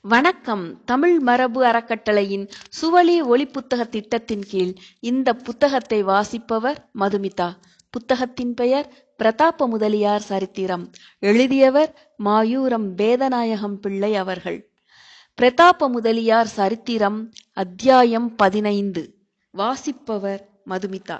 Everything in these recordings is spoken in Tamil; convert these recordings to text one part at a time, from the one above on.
வணக்கம் தமிழ் மரபு அறக்கட்டளையின் சுவழி ஒலிப்புத்தக திட்டத்தின் கீழ் இந்த புத்தகத்தை வாசிப்பவர் மதுமிதா புத்தகத்தின் பெயர் பிரதாப முதலியார் சரித்திரம் எழுதியவர் மாயூரம் வேதநாயகம் பிள்ளை அவர்கள் பிரதாப முதலியார் சரித்திரம் அத்தியாயம் பதினைந்து வாசிப்பவர் மதுமிதா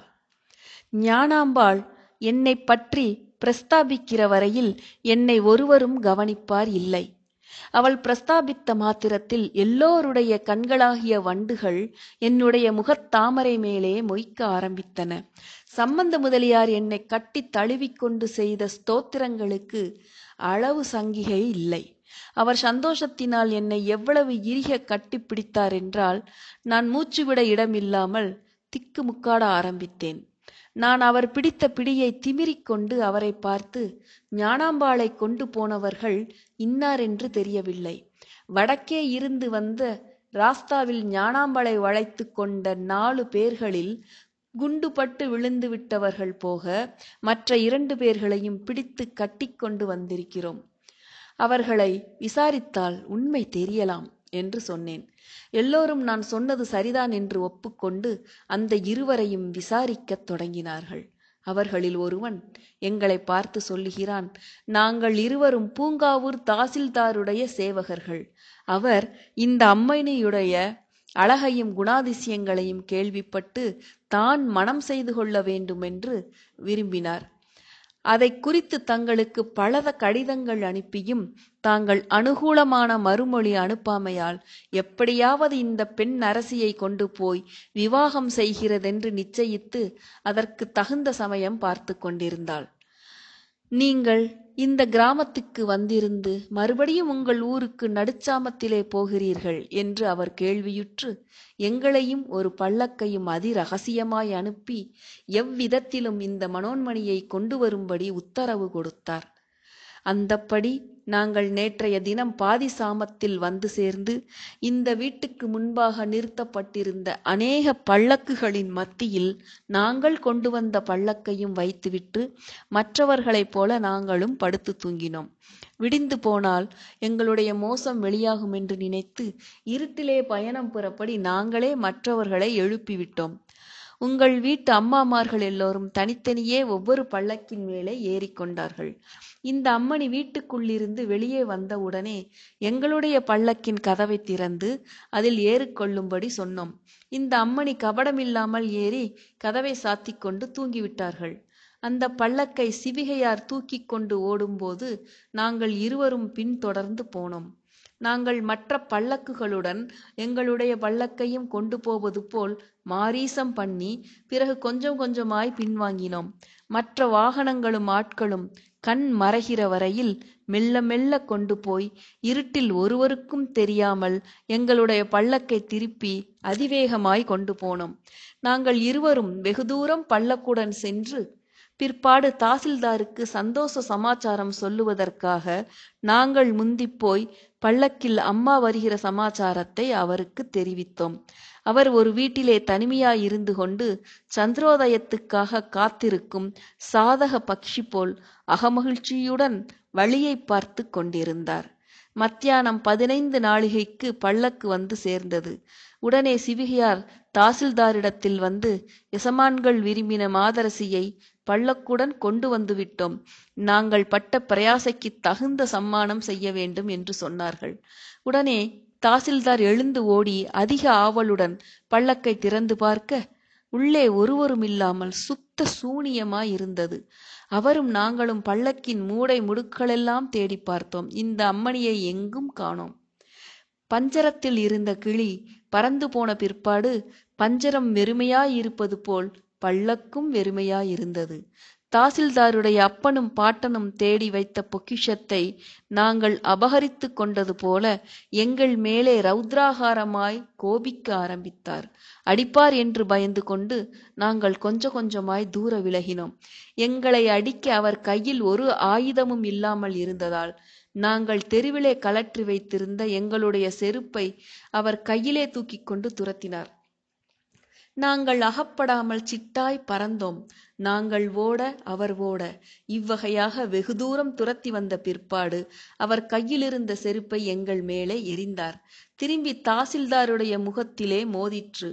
ஞானாம்பாள் என்னை பற்றி பிரஸ்தாபிக்கிற வரையில் என்னை ஒருவரும் கவனிப்பார் இல்லை அவள் பிரஸ்தாபித்த மாத்திரத்தில் எல்லோருடைய கண்களாகிய வண்டுகள் என்னுடைய முகத்தாமரை மேலே மொய்க்க ஆரம்பித்தன சம்பந்த முதலியார் என்னை கட்டி தழுவிக்கொண்டு செய்த ஸ்தோத்திரங்களுக்கு அளவு சங்கிகை இல்லை அவர் சந்தோஷத்தினால் என்னை எவ்வளவு இறுக கட்டி பிடித்தார் என்றால் நான் மூச்சுவிட இடமில்லாமல் திக்குமுக்காட ஆரம்பித்தேன் நான் அவர் பிடித்த பிடியை திமிரிக் கொண்டு அவரை பார்த்து ஞானாம்பாளை கொண்டு போனவர்கள் இன்னார் என்று தெரியவில்லை வடக்கே இருந்து வந்த ராஸ்தாவில் ஞானாம்பாளை வளைத்து கொண்ட நாலு பேர்களில் குண்டுபட்டு விழுந்து விட்டவர்கள் போக மற்ற இரண்டு பேர்களையும் பிடித்து கட்டிக்கொண்டு வந்திருக்கிறோம் அவர்களை விசாரித்தால் உண்மை தெரியலாம் என்று சொன்னேன் எல்லோரும் நான் சொன்னது சரிதான் என்று ஒப்புக்கொண்டு அந்த இருவரையும் விசாரிக்கத் தொடங்கினார்கள் அவர்களில் ஒருவன் எங்களை பார்த்து சொல்லுகிறான் நாங்கள் இருவரும் பூங்காவூர் தாசில்தாருடைய சேவகர்கள் அவர் இந்த அம்மைனியுடைய அழகையும் குணாதிசயங்களையும் கேள்விப்பட்டு தான் மனம் செய்து கொள்ள வேண்டுமென்று விரும்பினார் அதை குறித்து தங்களுக்கு பலத கடிதங்கள் அனுப்பியும் தாங்கள் அனுகூலமான மறுமொழி அனுப்பாமையால் எப்படியாவது இந்த பெண் அரசியை கொண்டு போய் விவாகம் செய்கிறதென்று நிச்சயித்து அதற்கு தகுந்த சமயம் பார்த்து கொண்டிருந்தாள் நீங்கள் இந்த கிராமத்துக்கு வந்திருந்து மறுபடியும் உங்கள் ஊருக்கு நடுச்சாமத்திலே போகிறீர்கள் என்று அவர் கேள்வியுற்று எங்களையும் ஒரு பல்லக்கையும் அதிரகசியமாய் அனுப்பி எவ்விதத்திலும் இந்த மனோன்மணியை கொண்டு வரும்படி உத்தரவு கொடுத்தார் அந்தப்படி நாங்கள் நேற்றைய தினம் பாதி சாமத்தில் வந்து சேர்ந்து இந்த வீட்டுக்கு முன்பாக நிறுத்தப்பட்டிருந்த அநேக பல்லக்குகளின் மத்தியில் நாங்கள் கொண்டு வந்த பல்லக்கையும் வைத்துவிட்டு மற்றவர்களைப் போல நாங்களும் படுத்து தூங்கினோம் விடிந்து போனால் எங்களுடைய மோசம் வெளியாகும் என்று நினைத்து இருட்டிலே பயணம் புறப்படி நாங்களே மற்றவர்களை எழுப்பிவிட்டோம் உங்கள் வீட்டு அம்மாமார்கள் எல்லோரும் தனித்தனியே ஒவ்வொரு பல்லக்கின் மேலே ஏறிக்கொண்டார்கள் இந்த அம்மணி வீட்டுக்குள்ளிருந்து வெளியே வந்தவுடனே எங்களுடைய பல்லக்கின் கதவை திறந்து அதில் ஏறிக்கொள்ளும்படி சொன்னோம் இந்த அம்மணி கபடமில்லாமல் ஏறி கதவை சாத்திக் கொண்டு தூங்கிவிட்டார்கள் அந்த பல்லக்கை சிவிகையார் தூக்கி கொண்டு ஓடும்போது நாங்கள் இருவரும் பின்தொடர்ந்து போனோம் நாங்கள் மற்ற பல்லக்குகளுடன் எங்களுடைய பல்லக்கையும் கொண்டு போவது போல் மாரீசம் பண்ணி பிறகு கொஞ்சம் கொஞ்சமாய் பின்வாங்கினோம் மற்ற வாகனங்களும் ஆட்களும் கண் மறைகிற வரையில் மெல்ல மெல்ல கொண்டு போய் இருட்டில் ஒருவருக்கும் தெரியாமல் எங்களுடைய பல்லக்கை திருப்பி அதிவேகமாய் கொண்டு போனோம் நாங்கள் இருவரும் வெகு தூரம் பல்லக்குடன் சென்று பிற்பாடு தாசில்தாருக்கு சந்தோஷ சமாச்சாரம் சொல்லுவதற்காக நாங்கள் முந்திப் போய் பல்லக்கில் அம்மா வருகிற சமாச்சாரத்தை அவருக்கு தெரிவித்தோம் அவர் ஒரு வீட்டிலே தனிமையாய் இருந்து கொண்டு சந்திரோதயத்துக்காக காத்திருக்கும் சாதக பக்ஷி போல் அகமகிழ்ச்சியுடன் வழியை பார்த்து கொண்டிருந்தார் மத்தியானம் பதினைந்து நாளிகைக்கு பல்லக்கு வந்து சேர்ந்தது உடனே சிவிகையார் தாசில்தாரிடத்தில் வந்து எசமான்கள் விரும்பின மாதரசியை பல்லக்குடன் கொண்டு வந்து விட்டோம் நாங்கள் பட்ட பிரயாசைக்கு தகுந்த சம்மானம் செய்ய வேண்டும் என்று சொன்னார்கள் உடனே தாசில்தார் எழுந்து ஓடி அதிக ஆவலுடன் பல்லக்கை திறந்து பார்க்க உள்ளே ஒருவரும் இல்லாமல் சுத்த சூனியமாய் இருந்தது அவரும் நாங்களும் பல்லக்கின் மூடை முடுக்களெல்லாம் தேடி பார்த்தோம் இந்த அம்மணியை எங்கும் காணோம் பஞ்சரத்தில் இருந்த கிளி பறந்து போன பிற்பாடு பஞ்சரம் வெறுமையாயிருப்பது போல் பல்லக்கும் வெறுமையாயிருந்தது தாசில்தாருடைய அப்பனும் பாட்டனும் தேடி வைத்த பொக்கிஷத்தை நாங்கள் அபகரித்து கொண்டது போல எங்கள் மேலே ரௌத்ராகாரமாய் கோபிக்க ஆரம்பித்தார் அடிப்பார் என்று பயந்து கொண்டு நாங்கள் கொஞ்ச கொஞ்சமாய் தூர விலகினோம் எங்களை அடிக்க அவர் கையில் ஒரு ஆயுதமும் இல்லாமல் இருந்ததால் நாங்கள் தெருவிலே கலற்றி வைத்திருந்த எங்களுடைய செருப்பை அவர் கையிலே தூக்கி கொண்டு துரத்தினார் நாங்கள் அகப்படாமல் சிட்டாய் பறந்தோம் நாங்கள் ஓட அவர் ஓட இவ்வகையாக வெகு தூரம் துரத்தி வந்த பிற்பாடு அவர் கையிலிருந்த செருப்பை எங்கள் மேலே எறிந்தார் திரும்பி தாசில்தாருடைய முகத்திலே மோதிற்று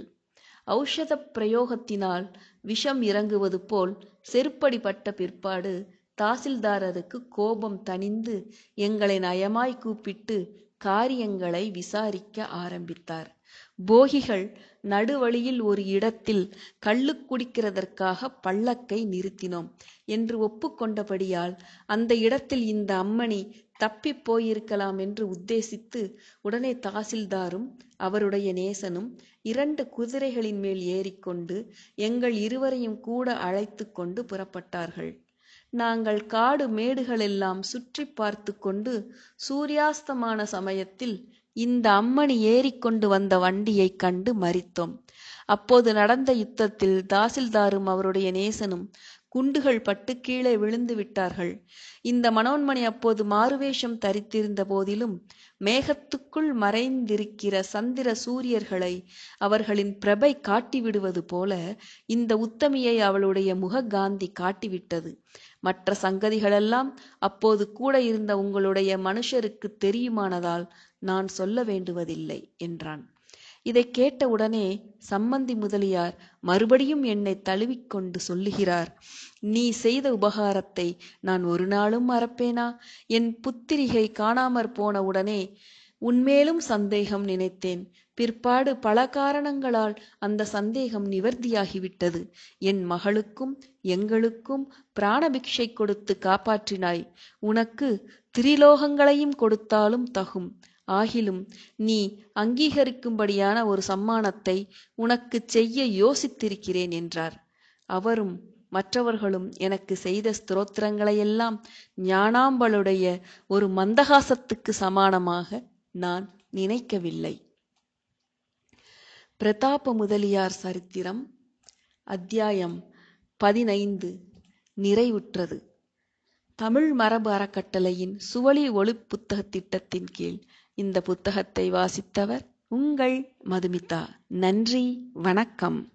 ஔஷத பிரயோகத்தினால் விஷம் இறங்குவது போல் செருப்படி பட்ட பிற்பாடு தாசில்தாரருக்கு கோபம் தணிந்து எங்களை நயமாய் கூப்பிட்டு காரியங்களை விசாரிக்க ஆரம்பித்தார் போகிகள் நடுவழியில் ஒரு இடத்தில் கள்ளு குடிக்கிறதற்காக பல்லக்கை நிறுத்தினோம் என்று ஒப்புக்கொண்டபடியால் அந்த இடத்தில் இந்த அம்மணி தப்பி போயிருக்கலாம் என்று உத்தேசித்து உடனே தாசில்தாரும் அவருடைய நேசனும் இரண்டு குதிரைகளின் மேல் ஏறிக்கொண்டு எங்கள் இருவரையும் கூட அழைத்து கொண்டு புறப்பட்டார்கள் நாங்கள் காடு மேடுகளெல்லாம் சுற்றி பார்த்து கொண்டு சூரியாஸ்தமான சமயத்தில் இந்த அம்மணி ஏறிக்கொண்டு வந்த வண்டியைக் கண்டு மறித்தோம் அப்போது நடந்த யுத்தத்தில் தாசில்தாரும் அவருடைய நேசனும் குண்டுகள் பட்டு கீழே விழுந்து விட்டார்கள் இந்த மனோன்மணி அப்போது மாறுவேஷம் தரித்திருந்த போதிலும் மேகத்துக்குள் மறைந்திருக்கிற சந்திர சூரியர்களை அவர்களின் பிரபை காட்டிவிடுவது போல இந்த உத்தமியை அவளுடைய முககாந்தி காட்டிவிட்டது மற்ற சங்கதிகளெல்லாம் அப்போது கூட இருந்த உங்களுடைய மனுஷருக்கு தெரியுமானதால் நான் சொல்ல வேண்டுவதில்லை என்றான் இதைக் கேட்டவுடனே சம்மந்தி முதலியார் மறுபடியும் என்னை தழுவிக்கொண்டு சொல்லுகிறார் நீ செய்த உபகாரத்தை நான் ஒரு நாளும் மறப்பேனா என் புத்திரிகை காணாமற் போன உடனே உன்மேலும் சந்தேகம் நினைத்தேன் பிற்பாடு பல காரணங்களால் அந்த சந்தேகம் நிவர்த்தியாகிவிட்டது என் மகளுக்கும் எங்களுக்கும் பிராணபிக்ஷை கொடுத்து காப்பாற்றினாய் உனக்கு திரிலோகங்களையும் கொடுத்தாலும் தகும் ஆகிலும் நீ அங்கீகரிக்கும்படியான ஒரு சம்மானத்தை உனக்குச் செய்ய யோசித்திருக்கிறேன் என்றார் அவரும் மற்றவர்களும் எனக்கு செய்த ஸ்தோத்திரங்களையெல்லாம் ஞானாம்பளுடைய ஒரு மந்தகாசத்துக்கு சமானமாக நான் நினைக்கவில்லை பிரதாப முதலியார் சரித்திரம் அத்தியாயம் பதினைந்து நிறைவுற்றது தமிழ் மரபு அறக்கட்டளையின் சுவழி ஒளி புத்தக திட்டத்தின் கீழ் இந்த புத்தகத்தை வாசித்தவர் உங்கள் மதுமிதா நன்றி வணக்கம்